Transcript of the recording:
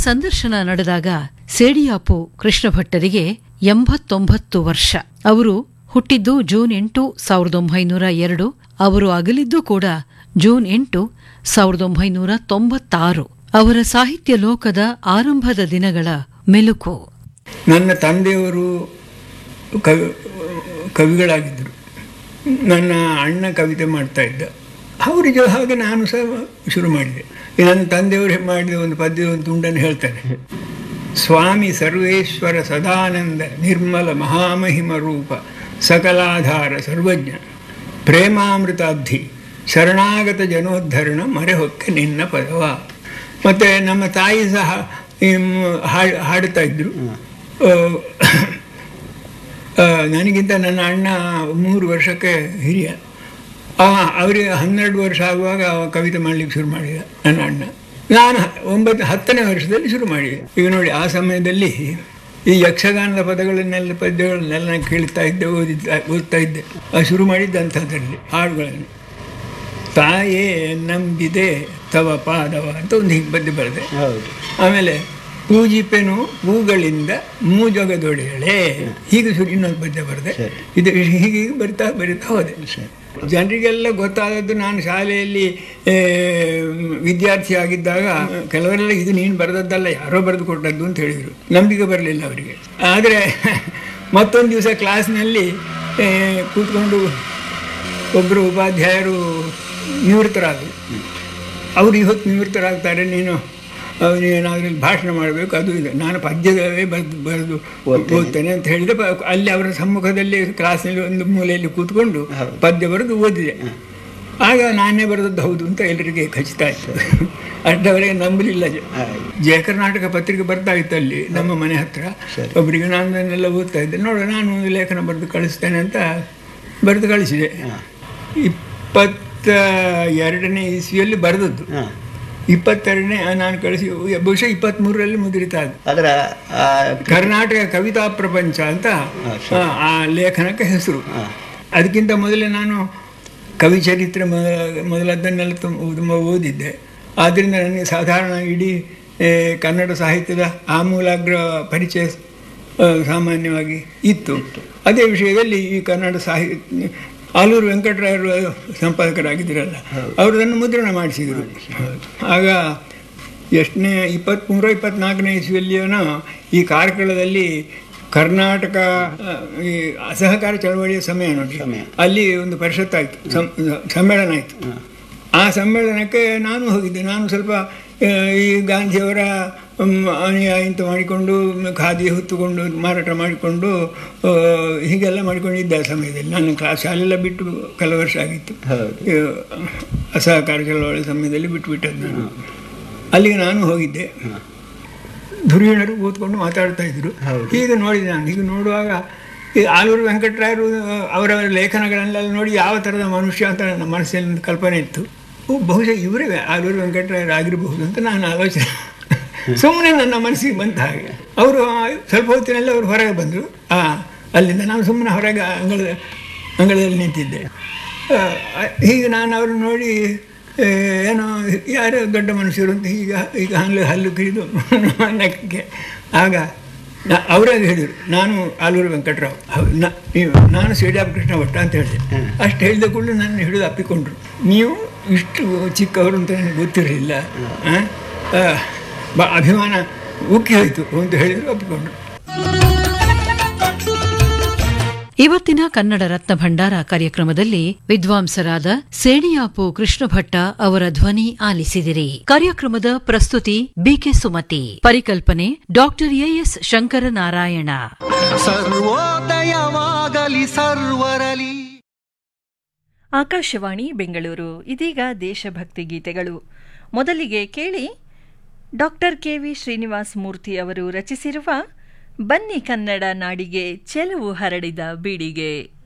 ಸಂದರ್ಶನ ನಡೆದಾಗ ಸೇಡಿಯಾಪು ಕೃಷ್ಣ ಭಟ್ಟರಿಗೆ ಎಂಬತ್ತೊಂಬತ್ತು ವರ್ಷ ಅವರು ಹುಟ್ಟಿದ್ದು ಜೂನ್ ಎಂಟು ಸಾವಿರದ ಒಂಬೈನೂರ ಎರಡು ಅವರು ಅಗಲಿದ್ದು ಕೂಡ ಜೂನ್ ಎಂಟು ಸಾವಿರದ ಒಂಬೈನೂರ ತೊಂಬತ್ತಾರು ಅವರ ಸಾಹಿತ್ಯ ಲೋಕದ ಆರಂಭದ ದಿನಗಳ ಮೆಲುಕು ನನ್ನ ತಂದೆಯವರು ಕವಿ ಕವಿಗಳಾಗಿದ್ದರು ನನ್ನ ಅಣ್ಣ ಕವಿತೆ ಮಾಡ್ತಾ ಇದ್ದ ಅವರಿಗೆ ಹಾಗೆ ನಾನು ಸಹ ಶುರು ಮಾಡಿದೆ ಈ ನನ್ನ ತಂದೆಯವರು ಮಾಡಿದ ಒಂದು ಪದ್ಯದ ಒಂದು ತುಂಡನ್ನು ಹೇಳ್ತಾರೆ ಸ್ವಾಮಿ ಸರ್ವೇಶ್ವರ ಸದಾನಂದ ನಿರ್ಮಲ ಮಹಾಮಹಿಮ ರೂಪ ಸಕಲಾಧಾರ ಸರ್ವಜ್ಞ ಪ್ರೇಮಾಮೃತಾಬ್ಧಿ ಶರಣಾಗತ ಜನೋದ್ಧರಣ ಮರೆಹೊಕ್ಕೆ ನಿನ್ನ ಪದವ ಮತ್ತು ನಮ್ಮ ತಾಯಿ ಸಹ ಈ ಮ್- ಹಾಡ್ ಹಾಡ್ತಾ ಇದ್ರು ಆ, ಆ, ನನಗಿಂತ ನನ್ನ ಅಣ್ಣ ಮೂರು ವರ್ಷಕ್ಕೆ ಹಿರಿಯ ಆ, ಅವರಿಗೆ ಹನ್ನೆರಡು ವರ್ಷ ಆಗುವಾಗ ಅವ ಕವಿತೆ ಮಾಡಲಿಕ್ಕೆ ಶುರು ಮಾಡಿದ ನನ್ನ ಅಣ್ಣ ನಾನು ಒಂಬತ್ತು ಹತ್ತನೇ ವರ್ಷದಲ್ಲಿ ಶುರು ಮಾಡಿದೆ ಈಗ ನೋಡಿ ಆ ಸಮಯದಲ್ಲಿ ಈ ಯಕ್ಷಗಾನದ ಪದಗಳನ್ನೆಲ್ಲ ಪದ್ಯಗಳನ್ನೆಲ್ಲ ನಾನು ಕೇಳ್ತಾ ಇದ್ದೆ ಓದಿದ್ದ ಓದ್ತಾ ಇದ್ದೆ ಅದು ಶುರು ಮಾಡಿದ್ದೆ ಅಂಥದ್ರಲ್ಲಿ ಹಾಡುಗಳನ್ನು ತಾಯೇ ನಂಬಿದೆ ತವ ಪಾದವ ಅಂತ ಒಂದು ಹೀಗೆ ಪದ್ಯ ಬರೆದೆ ಹೌದು ಆಮೇಲೆ ಪೂಜಿಪೆನು ಹೂಗಳಿಂದ ಮೂಜೊಗದೊಡೆಯಳೆ ಹೀಗೆ ಶುರು ಇನ್ನೊಂದು ಪದ್ಯ ಬರೆದೆ ಸರಿ. ಇದು ಹೀಗೆ ಹೀಗೆ ಬರಿತಾ ಬರಿತಾ ಹೋದೆ ಸರಿ. ಜನರಿಗೆಲ್ಲ ಗೊತ್ತಾದದ್ದು ನಾನು ಶಾಲೆಯಲ್ಲಿ ಆ, ವಿದ್ಯಾರ್ಥಿ ಆಗಿದ್ದಾಗ ಕೆಲವರೆಲ್ಲ ಇದು ನೀನು ಬರೆದದ್ದಲ್ಲ ಯಾರೋ ಬರೆದು ಕೊಟ್ಟದ್ದು ಅಂತ ಹೇಳಿದರು ನಂಬಿಕೆ ಬರಲಿಲ್ಲ ಅವರಿಗೆ ಆದರೆ ಮತ್ತೊಂದು ದಿವಸ ಕ್ಲಾಸ್ನಲ್ಲಿ ಆ, ಕೂತ್ಕೊಂಡು ಒಬ್ಬರು ಉಪಾಧ್ಯಾಯರು ನಿವೃತ್ತರಾದರು ಅವರು ಇವತ್ತು ನಿವೃತ್ತರಾಗ್ತಾರೆ ನೀನು ಏನಾದರೂ ಭಾಷಣ ಮಾಡಬೇಕು ಅದು ಇದು ನಾನು ಪದ್ಯದವೇ ಬರೆದು ಬರೆದು ಓದ್ತೇನೆ ಅಂತ ಹೇಳಿದೆ ಪ- ಅಲ್ಲಿ ಅವರ ಸಮ್ಮುಖದಲ್ಲಿ ಕ್ಲಾಸ್ನಲ್ಲಿ ಒಂದು ಮೂಲೆಯಲ್ಲಿ ಕೂತ್ಕೊಂಡು ಪದ್ಯ ಬರೆದು ಓದಿದೆ ಆಗ ನಾನೇ ಬರೆದದ್ದು ಹೌದು ಅಂತ ಎಲ್ಲರಿಗೆ ಖಚಿತ ಆಯಿತು ಅಷ್ಟವರೆಗೆ ನಂಬಲಿಲ್ಲ ಜ- ಜಯ ಕರ್ನಾಟಕ ಪತ್ರಿಕೆ ಬರ್ತಾ ಇತ್ತು ಅಲ್ಲಿ ನಮ್ಮ ಮನೆ ಹತ್ರ ಒಬ್ಬರಿಗೆ ನಾನು ಅದನ್ನೆಲ್ಲ ಓದ್ತಾ ಇದ್ದೆ ನೋಡು ನಾನು ಒಂದು ಲೇಖನ ಬರೆದು ಕಳಿಸ್ತೇನೆ ಅಂತ ಬರೆದು ಕಳಿಸಿದೆ ಇಪ್ಪತ್ತ ಎರಡನೇ ಇಸ್ವಿಯಲ್ಲಿ ಬರೆದದ್ದು ಹಾಂ ಇಪ್ಪತ್ತೆರಡನೇ ನಾನು ಕಳಿಸಿ ಬಹುಶಃ ಇಪ್ಪತ್ತ್ಮೂರರಲ್ಲಿ ಮುದ್ರಿತ ಅದು ಅದರ ಆ, ಕರ್ನಾಟಕ ಕವಿತಾ ಪ್ರಪಂಚ ಅಂತ ಆ, ಆ ಲೇಖನಕ್ಕೆ ಹೆಸರು ಅದಕ್ಕಿಂತ ಮೊದಲೇ ನಾನು ಕವಿ ಚರಿತ್ರೆ ಮೊದಲ ಮೊದಲದ್ದನ್ನೆಲ್ಲ ತುಂಬ ತುಂಬ ಓದಿದ್ದೆ ಆದ್ದರಿಂದ ನನಗೆ ಸಾಧಾರಣ ಇಡೀ ಏ, ಕನ್ನಡ ಸಾಹಿತ್ಯದ ಆಮೂಲಾಗ್ರ ಪರಿಚಯ ಆ, ಸಾಮಾನ್ಯವಾಗಿ ಇತ್ತು ಅದೇ ವಿಷಯದಲ್ಲಿ ಈ ಕನ್ನಡ ಸಾಹಿತ್ಯ ಆಲೂರು ವೆಂಕಟರಾಯರು ಸಂಪಾದಕರಾಗಿದ್ದರಲ್ಲ ಅವರು ಅದನ್ನು ಮುದ್ರಣ ಮಾಡಿಸಿದರು ಆಗ ಎಷ್ಟನೇ ಇಪ್ಪತ್ತ್ಮೂರು ಇಪ್ಪತ್ನಾಲ್ಕನೇ ಇಸ್ವಿಯಲ್ಲಿಯೇನೋ ಈ ಕಾರ್ಕಳದಲ್ಲಿ ಕರ್ನಾಟಕ ಆ, ಈ ಅಸಹಕಾರ ಚಳವಳಿಯ ಸಮಯ ನೋಡಿ ಅಲ್ಲಿ ಒಂದು ಪರಿಷತ್ ಆಯಿತು ಸಮ್ಮೇಳನ ಆಯಿತು ಆ ಸಮ್ಮೇಳನಕ್ಕೆ ನಾನು ಹೋಗಿದ್ದೆ ನಾನು ಸ್ವಲ್ಪ ಆ, ಈ ಗಾಂಧಿಯವರ ಮ್, ಅನುಯಾಯಿ ಅಂತ ಮಾಡಿಕೊಂಡು ಖಾದಿ ಹೊತ್ತುಕೊಂಡು ಮಾರಾಟ ಮಾಡಿಕೊಂಡು ಆ, ಹೀಗೆಲ್ಲ ಮಾಡಿಕೊಂಡಿದ್ದೆ ಆ ಸಮಯದಲ್ಲಿ ನಾನು ಕ್ಲಾಸ್ ಶಾಲೆಲ್ಲ ಬಿಟ್ಟು ಕೆಲವು ವರ್ಷ ಆಗಿತ್ತು ಈ, ಅಸಹಕಾರ ಚಳವಳಿ ಸಮಯದಲ್ಲಿ ಬಿಟ್ಟುಬಿಟ್ಟದ್ದು ನಾನು ಅಲ್ಲಿಗೆ ನಾನು ಹೋಗಿದ್ದೆ ಧುರೀಣರು ಕೂತ್ಕೊಂಡು ಮಾತಾಡ್ತಾ ಇದ್ರು ಹೀಗೆ ನೋಡಿದೆ ನಾನು ಹೀಗೆ ನೋಡುವಾಗ ಈ ಆಲೂರು ವೆಂಕಟರಾಯರು ಅವರ ಲೇಖನಗಳನ್ನೆಲ್ಲ ನೋಡಿ ಯಾವ ಥರದ ಮನುಷ್ಯ ಅಂತ ನನ್ನ ಮನಸ್ಸಲ್ಲಿ ಒಂದು ಕಲ್ಪನೆ ಇತ್ತು ಓ ಬಹುಶಃ ಇವರೇ ಆಲೂರು ವೆಂಕಟರಾಯರು ಆಗಿರಬಹುದು ಅಂತ ನಾನು ಆಲೋಚನೆ ಸುಮ್ಮನೆ ನನ್ನ ಮನಸ್ಸಿಗೆ ಬಂತ ಹಾಗೆ ಅವರು ಸ್ವಲ್ಪ ಹೊತ್ತಿನಲ್ಲಿ ಅವರು ಹೊರಗೆ ಬಂದರು ಆ ಅಲ್ಲಿಂದ ನಾನು ಸುಮ್ಮನೆ ಹೊರಗೆ ಅಂಗಳದ ಅಂಗಳದಲ್ಲಿ ನಿಂತಿದ್ದೆ ಆ, ಹೀಗೆ ನಾನು ಅವ್ರನ್ನ ನೋಡಿ ಏ, ಏನೋ ಯಾರೋ ದೊಡ್ಡ ಮನುಷ್ಯರು ಅಂತ ಈಗ ಈಗ ಹಲ್ಲು ಹಲ್ಲು ಕಿರಿದು ನಕ್ಕೆ ಆಗ ನಾ ಅವರೇ ಹೇಳಿದರು ನಾನು ಆಲೂರು ವೆಂಕಟರಾವ್ ಹೌದು, ನಾ- ನೀವು ನಾನು ಶ್ರೀರಾಮ ಕೃಷ್ಣ ಭಟ್ಟ ಅಂತ ಹೇಳಿದೆ ಅಷ್ಟು ಹೇಳಿದ ಕೂಡಲೇ ನನ್ನ ಹಿಡಿದು ಅಪ್ಪಿಕೊಂಡ್ರು ನೀವು ಇಷ್ಟು ಚಿಕ್ಕವರು ಅಂತ ನನಗೆ ಗೊತ್ತಿರಲಿಲ್ಲ ಆ? ಆ, ಬ ಅಭಿಮಾನ ಉಕ್ಕಿ ಹೋಯಿತು ಅಂತ ಹೇಳಿದ್ರು ಒಪ್ಪಿಕೊಂಡ್ರು ಇವತ್ತಿನ ಕನ್ನಡ ರತ್ನ ಭಂಡಾರ ಕಾರ್ಯಕ್ರಮದಲ್ಲಿ ವಿದ್ವಾಂಸರಾದ ಸೇಡಿಯಾಪು ಕೃಷ್ಣ ಭಟ್ಟ ಅವರ ಧ್ವನಿ ಆಲಿಸಿದಿರಿ ಕಾರ್ಯಕ್ರಮದ ಪ್ರಸ್ತುತಿ ಬಿಕೆ ಸುಮತಿ ಪರಿಕಲ್ಪನೆ ಡಾಕ್ಟರ್ ಎಎಸ್ ಶಂಕರನಾರಾಯಣ ಸರ್ವೋದಯವಾಗಲಿ ಸರ್ವರಲಿ ಆಕಾಶವಾಣಿ ಬೆಂಗಳೂರು ಇದೀಗ ದೇಶಭಕ್ತಿ ಗೀತೆಗಳು ಮೊದಲಿಗೆ ಕೇಳಿ ಡಾಕ್ಟರ್ ಕೆವಿ ಶ್ರೀನಿವಾಸ್ ಮೂರ್ತಿ ಅವರು ರಚಿಸಿರುವ ಬನ್ನಿ ಕನ್ನಡ ನಾಡಿಗೆ ಚೆಲುವು ಹರಡಿದ ಬೀಡಿಗೆ